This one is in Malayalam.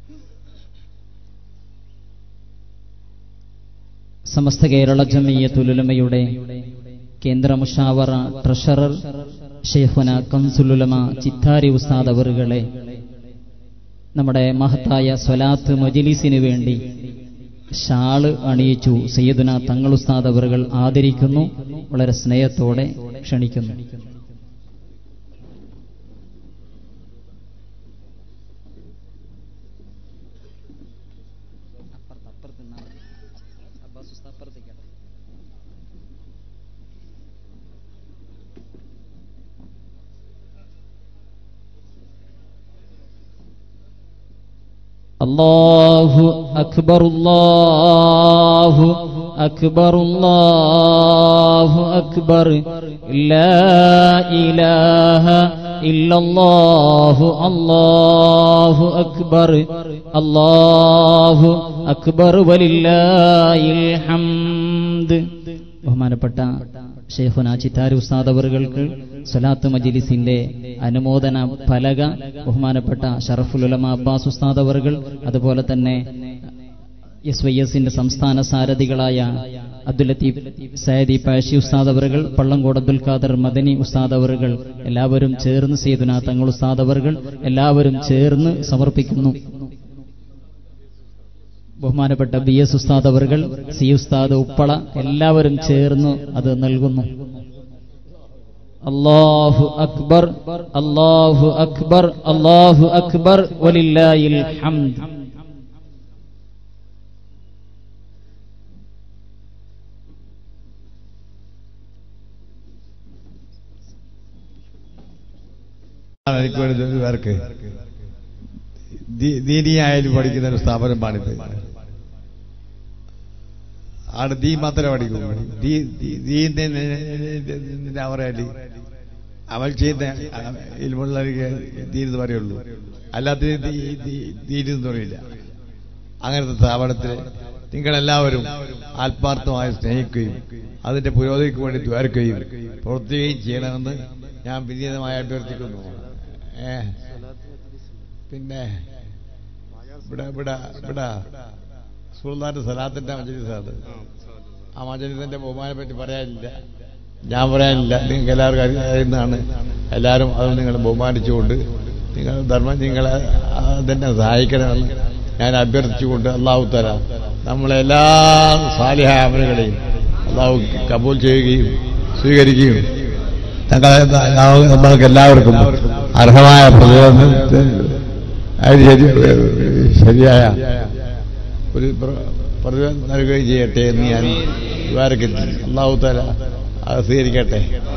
സമസ്ത കേരള ജമീയത്തുലുലമയുടെ കേന്ദ്ര മുഷാവറ ട്രഷറർ ഷെയ്ഖുന കംസുലുലമ ചിത്താരി ഉസ്താദ് അവറുകളെ നമ്മുടെ മഹത്തായ സ്വലാത്ത് മജിലിസിന് വേണ്ടി ഷാള് അണിയിച്ചു സയ്യദുന തങ്ങൾ ഉസ്താദ് അവറുകൾ ആദരിക്കുന്നു വളരെ സ്നേഹത്തോടെ ക്ഷണിക്കുന്നു الله أكبر الله أكبر الله أكبر لا إله إلا الله الله أكبر الله أكبر ولله الحمد ബഹുമാനപ്പെട്ട ഷെയ്ഖുന ചിത്താരി ഉസ്താദ് അവറുകൾക്ക് സ്വലാത്ത് മജിലിസിന്റെ അനുമോദന ഫലക ബഹുമാനപ്പെട്ട ഷറഫുലുലമ അബ്ബാസ് ഉസ്താദ് അവറുകൾ അതുപോലെ തന്നെ എസ് വൈ എസിന്റെ സംസ്ഥാന സാരഥികളായ അബ്ദുൽ ലത്തീഫ് സയദി പാഷി ഉസ്താദ് അവറുകൾ പള്ളങ്കോട് അബ്ദുൽ ഖാദർ മദനി ഉസ്താദ് അവറുകൾ എല്ലാവരും ചേർന്ന് സേതുന തങ്ങൾ ഉസ്താദ് അവറുകൾ എല്ലാവരും ചേർന്ന് സമർപ്പിക്കുന്നു ബഹുമാനപ്പെട്ട ബി എസ് ഉസ്താദ് അവറുകൾ സി ഉസ്താദ് ഉപ്പള എല്ലാവരും ചേർന്ന് അത് നൽകുന്നു അല്ലാഹു അക്ബർ അല്ലാഹു അക്ബർ അല്ലാഹു അക്ബർ വലില്ലാഹിൽ ഹംദ് എനിക്ക് വേണ്ടി ഒരു പേർക്ക് ദീ- ദീനിയായാലും പഠിക്കുന്ന ഒരു സ്ഥാപനമാണിത് ആടെ ദീ മാത്രമേ പഠിക്കൂ ദീ ദീ- ദീന്റെ അവരാല് അമൽ ചെയ്യുന്ന ഇൽമുള്ളവർക്ക് ദീനെന്ന് പറയുള്ളൂ അല്ലാത്ത ദീനെന്ന് പറയില്ല അങ്ങനത്തെ സ്ഥാപനത്തിൽ നിങ്ങളെല്ലാവരും ആത്മാർത്ഥമായി സ്നേഹിക്കുകയും അതിന്റെ പുരോഗതിക്ക് വേണ്ടി ദ്വാരക്കുകയും പ്രവർത്തിക്കുകയും ചെയ്യണമെന്ന് ഞാൻ വിനീതമായി അഭ്യർത്ഥിക്കുന്നു ഏ പിന്നെ ഇവിടെ ഇവിടെ ഇവിടെ സുൽത്താന്റെ സലാത്തിന്റെ മജലിസാണ് ആ മജലിസിന്റെ ബഹുമാനെ പറ്റി പറയാനില്ല ഞാൻ പറയാനില്ല നിങ്ങൾക്ക് എല്ലാവർക്കും അറിയുന്നതാണ് എല്ലാവരും അത് നിങ്ങൾ ബഹുമാനിച്ചുകൊണ്ട് നിങ്ങൾ ധർമ്മം നിങ്ങളെ അതിനെ സഹായിക്കണമെന്ന് ഞാൻ അഭ്യർത്ഥിച്ചുകൊണ്ട് അള്ളാഹു തല നമ്മളെ എല്ലാ സാലിഹ അമലുകളെയും അള്ളാഹു കബൂൽ ചെയ്യുകയും സ്വീകരിക്കുകയും ഞങ്ങളെ നമ്മൾക്ക് എല്ലാവർക്കും അർഹമായ പ്രതിരോധത്തിൽ അതിന് ശരി ശരിയായ ഒരു പ്ര- പ്രതിഫലം നൽകുകയും ചെയ്യട്ടെ എന്ന് ഞാൻ വിവാരക്കെത്തി അള്ളാഹു തല അത് സ്വീകരിക്കട്ടെ